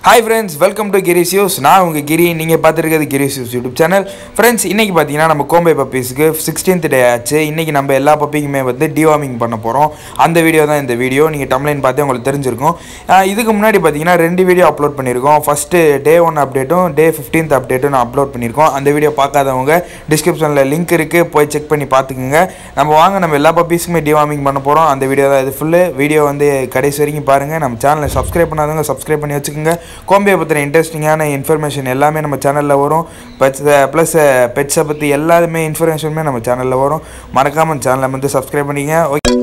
hi friends welcome to Giri's use நான் உங்கள் கிரி நீங்கள் பார்த்துருக்கிறது Giri's use YouTube channel friends இன்றைக்கி பார்த்தீங்கன்னா நம்ம கோம்பை பப்பீஸ்க்கு சிக்ஸ்டீன்த் டே ஆச்சு இன்றைக்கி நம்ம எல்லா பப்பிக்குமே வந்து டிவார்மிங் பண்ண போகிறோம் அந்த வீடியோ தான் இந்த வீடியோ நீங்கள் டம்லைன் பார்த்து உங்களுக்கு தெரிஞ்சிருக்கும் ஆஹ் இதுக்கு முன்னாடி பார்த்தீங்கன்னா ரெண்டு வீடியோ அப்லோட் பண்ணியிருக்கோம் ஃபஸ்ட்டு டே ஒன் அப்டேட்டும் டே ஃபிஃப்டீன்த் அப்டேட்டும் நான் அப்லோட் பண்ணியிருக்கோம் அந்த வீடியோ பார்க்காதவங்க டிஸ்கிரிப்ஷனில் லிங்க் இருக்குது போய் செக் பண்ணி பார்த்துக்குங்க நம்ம வாங்க நம்ம எல்லா பப்பீஸுக்குமே டிவார்மிங் பண்ண போகிறோம் அந்த வீடியோ தான் இது ஃபுல்லு வீடியோ வந்து கடைசி வரைக்கும் பாருங்கள் நம்ம சேனலை சப்ஸ்கிரைப் பண்ணாதவங்க சப்ஸ்கிரைப் பண்ணி வச்சுக்கோங்க கோம்பையை பற்றின இன்ட்ரெஸ்டிங்கான இன்ஃபர்மேஷன் எல்லாமே நம்ம சேனலில் வரும் பெட்ஸ் ப்ளஸ் பெட்ஸை பற்றி எல்லாருமே இன்ஃபர்மேஷனுமே நம்ம சேனலில் வரும் மறக்காமல் சேனலை வந்து சப்ஸ்கிரைப் பண்ணிங்க ஓகே